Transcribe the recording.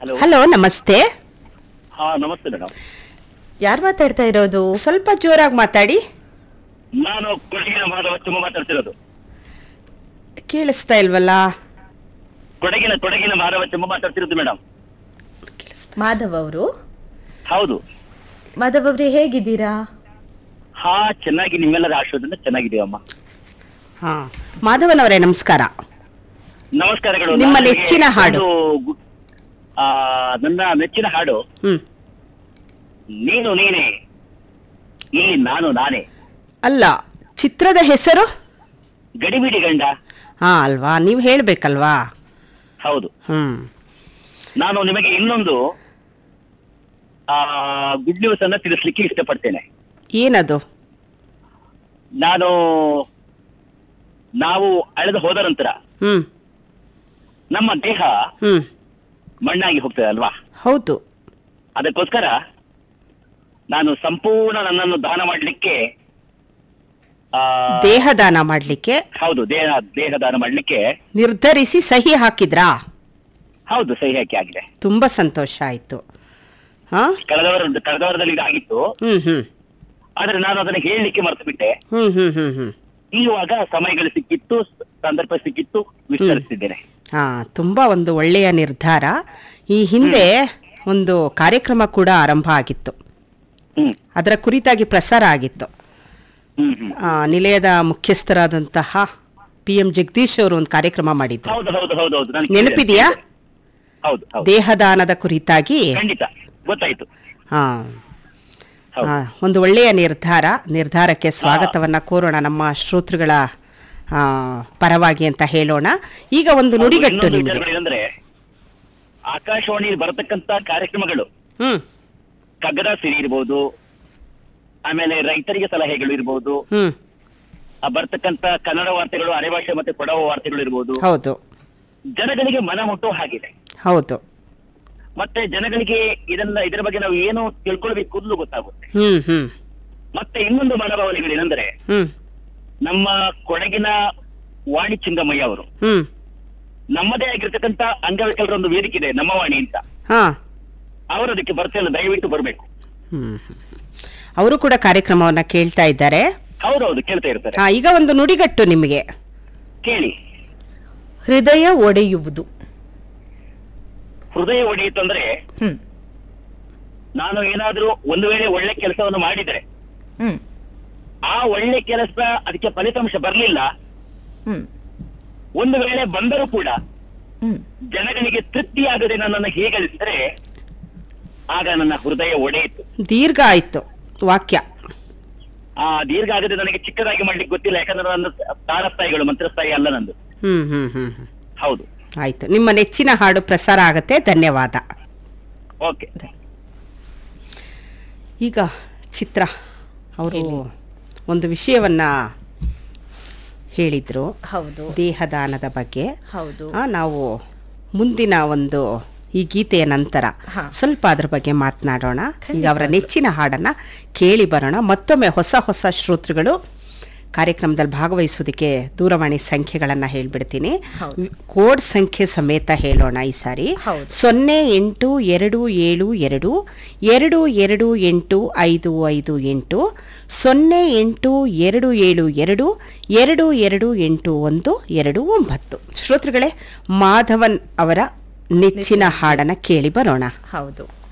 Hello hello ನಮಸ್ತೆ ಹಾ ನಮಸ್ತೆ ಮೇಡಮ್ ಯಾರು ಮಾತಾಡ್ತಾ ಇರೋದು ಸ್ವಲ್ಪ ಜೋರಾಗಿ ಮಾತಾಡಿ ನಾನು ಕೊಡಗಿನ ಮಾಧವ ತುಂಬ ಮಾತಾಡ್ತಿರೋದು ಕೇಳಿಸ್ತಾ ಇಲ್ವಲ್ಲ ಕೊಡಗಿನ ಕೊಡಗಿನ ಮಾಧವ ತುಂಬ ಮಾತಾಡ್ತಿರೋದು ಮೇಡಮ್ ಮಾಧವ್ ಅವರು ಹೌದು ಮಾಧವ್ ಅವ್ರೆ ಹೇಗಿದ್ದೀರಾ ಹಾ ಚೆನ್ನಾಗಿ ನಿಮ್ಮೆಲ್ಲರ ಆಶೀರ್ವಾದದಿಂದ ಚೆನ್ನಾಗಿದ್ದೀವಮ್ಮ ಹಾ ಮಾಧವನವರೇ ನಮಸ್ಕಾರ ನಮಸ್ಕಾರಗಳು ನಿಮ್ಮ ನಾನು ನೆಚ್ಚಿನ ನಿಮಗೆ ಹಾಡು. ಒಂದು ಗು- ಆ, ನನ್ನ ನೆಚ್ಚಿನ ಹಾಡು ಹ್ಮ್ ನೀನು ನೀನೇ ಇಲ್ಲಿ ನಾನು ನಾನೇ ಅಲ್ಲ ಚಿತ್ರದ ಹೆಸರು ಗಡಿಬಿಡಿ ಗಂಡ ಹಾ ಅಲ್ವಾ ನೀವು ಹೇಳ್ಬೇಕಲ್ವಾ ಹೌದು ಹ್ಮ್ ನಾನು ನಿಮಗೆ ಇನ್ನೊಂದು ಆ ಗುಡ್ ನ್ಯೂಸ್ ಅನ್ನ ತಿಳಿಸ್ಲಿಕ್ಕೆ ಇಷ್ಟಪಡ್ತೇನೆ ಏನದು ನಾನು ನಾವು ಅಳೆದು ಹೋದ ನಂತರ ಹ್ಮ್ ನಮ್ಮ ದೇಹ ಹ್ಮ್ ಮಣ್ಣಾಗಿ ಹೋಗ್ತದೆ ಅಲ್ವಾ ಹೌದು ಅದಕ್ಕೋಸ್ಕರ ನಾನು ಸಂಪೂರ್ಣ ನನ್ನನ್ನು ದಾನ ಮಾಡ್ಲಿಕ್ಕೆ ಆ ದೇಹದಾನ ಮಾಡ್ಲಿಕ್ಕೆ ಹೌದು ದೇಹ ದೇಹ ದಾನ ಮಾಡ್ಲಿಕ್ಕೆ ನಿರ್ಧರಿಸಿ ಸಹಿ ಹಾಕಿದ್ರಾ ಹೌದು ಸಹಿ ಹಾಕಿ ಆಗಿದೆ ತುಂಬಾ ಸಂತೋಷ ಆಯ್ತು ಹಾ ಕಳೆದ ವಾರ ಕಳೆದ ವಾರದಲ್ಲಿ ಇದಾಗಿತ್ತು ಹ್ಮ್ ಹ್ಮ್ ಆದ್ರೆ ನಾನು ಅದನ್ನ ಹೇಳಲಿಕ್ಕೆ ಮರ್ತು ಬಿಟ್ಟೆ ಹ್ಮ್ ಹ್ಮ್ ಹ್ಮ್ ಹ್ಮ್ ಇವಾಗ ಸಮಯಗಳು ಸಿಕ್ಕಿತ್ತು ಸಂದರ್ಭ ಸಿಕ್ಕಿತ್ತು ವಿಸ್ತರಿಸಿದ್ದೇನೆ ಹಾ ತುಂಬಾ ಒಂದು ಒಳ್ಳೆಯ ನಿರ್ಧಾರ ಈ ಹಿಂದೆ ಒಂದು ಕಾರ್ಯಕ್ರಮ ಕೂಡ ಆರಂಭ ಆಗಿತ್ತು ಹ್ಮ್ ಅದರ ಕುರಿತಾಗಿ ಪ್ರಸಾರ ಆಗಿತ್ತು ಹ್ಮ್ ಹ್ಮ್ ಆ, ನಿಲಯದ ಮುಖ್ಯಸ್ಥರಾದಂತಹ ಪಿ ಎಂ ಜಗದೀಶ್ ಅವರು ಒಂದು ಕಾರ್ಯಕ್ರಮ ಮಾಡಿದ್ರು ಹೌದು ಹೌದು ಹೌದು ಹೌದು ನನಗೆ ನೆನಪಿದೆಯಾ? ಹೌದು ಹೌದು ದೇಹದಾನದ ಕುರಿತಾಗಿ ಖಂಡಿತ ಗೊತ್ತಾಯ್ತು ಹಾ ಹೌದು ಆ, ಒಂದು ಒಳ್ಳೆಯ ನಿರ್ಧಾರ ನಿರ್ಧಾರಕ್ಕೆ ಸ್ವಾಗತವನ್ನ ಕೋರೋಣ ನಮ್ಮ ಶ್ರೋತೃಗಳ ಆ, ಪರವಾಗಿ ಅಂತ ಹೇಳೋಣ ಈಗ ಒಂದು ನುಡಿಗಟ್ಟು ಇನ್ನೊಂದು ನಿಮಗೆ ವಿಚಾರಗಳೇನೆಂದ್ರೆ ಆಕಾಶವಾಣಿಯಲ್ಲಿ ಬರತಕ್ಕಂತ ಕಾರ್ಯಕ್ರಮಗಳು ಹ್ಮ್ ಕಗ್ಗದ ಸಿರಿ ಇರ್ಬೋದು ಆಮೇಲೆ ರೈತರಿಗೆ ಸಲಹೆಗಳು ಇರ್ಬೋದು ಹ್ಮ್ ಆ ಬರ್ತಕ್ಕಂತ ಕನ್ನಡ ವಾರ್ತೆಗಳು ಅರೆಭಾಷೆ ಮತ್ತೆ ಕೊಡವ ವಾರ್ತೆಗಳು ಇರ್ಬೋದು ಹೌದು ಜನಗಳಿಗೆ ಮನ ಮುಟ್ಟುವ ಹಾಗಿದೆ ಹೌದು ಮತ್ತೆ ಜನಗಳಿಗೆ ಇದನ್ನ ಇದರ ಬಗ್ಗೆ ನಾವು ಏನು ತಿಳ್ಕೊಳ್ಬೇಕು ಅನ್ನೋದು ಗೊತ್ತಾಗುತ್ತೆ ಹ್ಮ್ ಹ್ಮ್ ಮತ್ತೆ ಇನ್ನೊಂದು ಮನೋಭಾವನೆಗಳೇನೆಂದ್ರೆ ಹ್ಮ್ ನಮ್ಮ ಕೊಡಗಿನ ವಾಣಿ ಚಿಂಗಮಯ್ಯ ಅವರು ಹ್ಮ್ ನಮ್ಮದೇ ಆಗಿರ್ತಕ್ಕಂತ ಅಂಗವಿಕಲರ ಒಂದು ವೇದಿಕೆ ಇದೆ ನಮ್ಮ ವಾಣಿ ಅಂತ ಹಾ ಅವರು ಅದಕ್ಕೆ ಬರ್ತಿಲ್ಲ ದಯವಿಟ್ಟು ಬರಬೇಕು ಹ್ಮ್ ಅವರು ಕೂಡ ಕಾರ್ಯಕ್ರಮವನ್ನ ಕೇಳ್ತಾ ಇದ್ದಾರೆ ಹೌದೌದು ಕೇಳ್ತಾ ಇರ್ತಾರೆ ಹಾ ಈಗ ಒಂದು ನುಡಿಗಟ್ಟು ನಿಮಗೆ ಕೇಳಿ ಹೃದಯ ಒಡೆಯುವುದು ಹೃದಯ ಒಡೆಯಿತು ಅಂದ್ರೆ ಹ್ಮ್ ನಾನು ಏನಾದ್ರೂ ಒಂದು ವೇಳೆ ಒಳ್ಳೆ ಕೆಲಸವನ್ನು ಮಾಡಿದ್ರೆ ಹ್ಮ್ ಆ ಒಳ್ಳೆ ಕೆಲಸ ಅದಕ್ಕೆ ಫಲಿತಾಂಶ ಬರಲಿಲ್ಲ ಹ್ಮ್ ಒಂದು ವೇಳೆ ಬಂದರೂ ಕೂಡ ಹ್ಮ್ ಜನಗಳಿಗೆ ತೃಪ್ತಿಯಾಗದೆ ನನ್ನನ್ನು ಹೀಗಳಿಸಿದ್ರೆ ಆಗ ನನ್ನ ಹೃದಯ ಒಡೆಯಿತು ದೀರ್ಘ ಆಯ್ತು ವಾಕ್ಯ ಆ ದೀರ್ಘ ಆಗದೆ ನನಗೆ ಚಿಕ್ಕದಾಗಿ ಮಾಡ್ಲಿಕ್ಕೆ ಗೊತ್ತಿಲ್ಲ ಯಾಕಂದ್ರೆ ನನ್ನ ತಾರಸ್ಥಾಯಿಗಳು ಮಂತ್ರಸ್ಥಾಯಿ ಅಲ್ಲ ನಂದು ಹ್ಮ್ ಹ್ಮ್ ಹ್ಮ್ ಹ್ಮ್. ಹೌದು ಆಯ್ತು ನಿಮ್ಮ ನೆಚ್ಚಿನ ಹಾಡು ಪ್ರಸಾರ ಆಗತ್ತೆ ಧನ್ಯವಾದ ಓಕೆ ಈಗ ಚಿತ್ರ ಅವರು ಒಂದು ವಿಷಯವನ್ನ ಹೇಳಿದ್ರು ಹೌದು ದೇಹದಾನದ ಬಗ್ಗೆ ಹೌದು ಆ, ನಾವು ಮುಂದಿನ ಒಂದು ಈ ಗೀತೆಯ ನಂತರ ಹಾ. ಸ್ವಲ್ಪ ಅದ್ರ ಬಗ್ಗೆ ಮಾತನಾಡೋಣ ಈಗ ಅವರ ಖಂಡಿತವಾಗ್ಲೂ. ನೆಚ್ಚಿನ ಹಾಡನ್ನ ಕೇಳಿ ಬರೋಣ ಮತ್ತೊಮ್ಮೆ ಹೊಸ ಹೊಸ ಶ್ರೋತೃಗಳು ಕಾರ್ಯಕ್ರಮದಲ್ಲಿ ಭಾಗವಹಿಸೋದಕ್ಕೆ ದೂರವಾಣಿ ಸಂಖ್ಯೆಗಳನ್ನು ಹೇಳ್ಬಿಡ್ತೀನಿ ಹೌದು. ಕೋಡ್ ಸಂಖ್ಯೆ ಸಮೇತ ಹೇಳೋಣ ಈ ಸಾರಿ ಹೌದು. ಸೊನ್ನೆ ಎಂಟು ಎರಡು ಏಳು ಎರಡು ಎರಡು ಎರಡು ಎಂಟು ಐದು ಐದು ಎಂಟು ಸೊನ್ನೆ ಎಂಟು ಎರಡು ಏಳು ಎರಡು ಎರಡು ಎರಡು ಎಂಟು ಒಂದು ಎರಡು ಒಂಬತ್ತು ಶ್ರೋತೃಗಳೇ ಮಾಧವನ್ ಅವರ ನೆಚ್ಚಿನ ಹಾಡನ್ನ ಕೇಳಿ ಬರೋಣ ಹೌದು